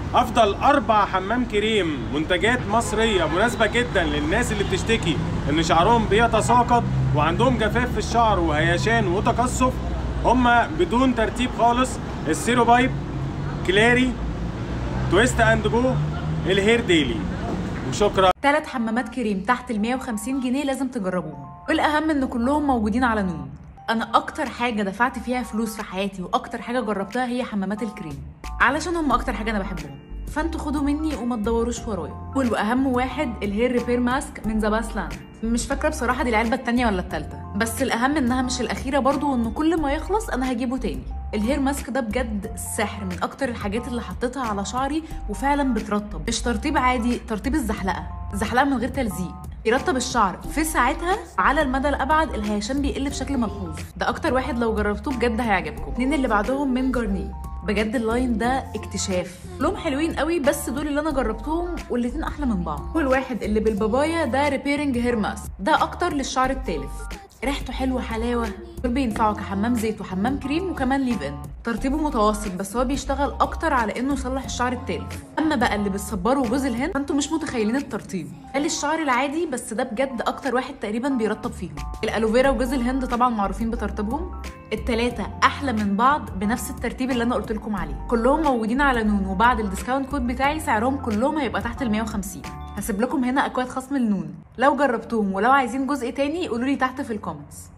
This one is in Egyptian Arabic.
افضل اربع حمام كريم منتجات مصريه مناسبه جدا للناس اللي بتشتكي ان شعرهم بيتساقط وعندهم جفاف في الشعر وهيشان وتقصف هما بدون ترتيب خالص السيرو بايب كلاري تويست اند جو الهير ديلي وشكرا ثلاث حمامات كريم تحت ال 150 جنيه لازم تجربوهم والاهم ان كلهم موجودين على نون انا اكتر حاجه دفعت فيها فلوس في حياتي واكتر حاجه جربتها هي حمامات الكريم علشان هم اكتر حاجه انا بحبهم فانتوا خدوا مني وما تدوروش ورايا اول واهم واحد الهير ريبير ماسك من ذا باسلاند مش فاكره بصراحه دي العلبه التانية ولا التالتة بس الاهم انها مش الاخيره برضو وان كل ما يخلص انا هجيبه تاني الهير ماسك ده بجد سحر من اكتر الحاجات اللي حطيتها على شعري وفعلا بترطب مش ترطيب عادي ترطيب الزحلقه زحلقه من غير تلزيق يرطب الشعر في ساعتها على المدى الابعد الهيشان بيقل بشكل ملحوظ ده اكتر واحد لو جربتوه بجد هيعجبكم اتنين اللي بعدهم من جارنيه بجد اللاين ده اكتشاف لهم حلوين قوي بس دول اللي انا جربتهم والاتنين احلى من بعض والواحد اللي بالبابايا ده ريبيرنج هير ماسك ده اكتر للشعر التالف ريحته حلوه حلاوه دول بينفعوا كحمام زيت وحمام كريم وكمان ليف ان ترتيبه متوسط بس هو بيشتغل اكتر على انه يصلح الشعر التالف اما بقى اللي بتصبروا وجوز الهند فانتوا مش متخيلين الترطيب قال الشعر العادي بس ده بجد اكتر واحد تقريبا بيرطب فيهم الالوفيرا وجوز الهند طبعا معروفين بترطيبهم التلاتة احلى من بعض بنفس الترتيب اللي انا قلت لكم عليه كلهم موجودين على نون وبعد الديسكاونت كود بتاعي سعرهم كلهم هيبقى تحت ال 150 هسيب لكم هنا اكواد خصم النون لو جربتوهم ولو عايزين جزء تاني قولوا لي تحت في الكومنتس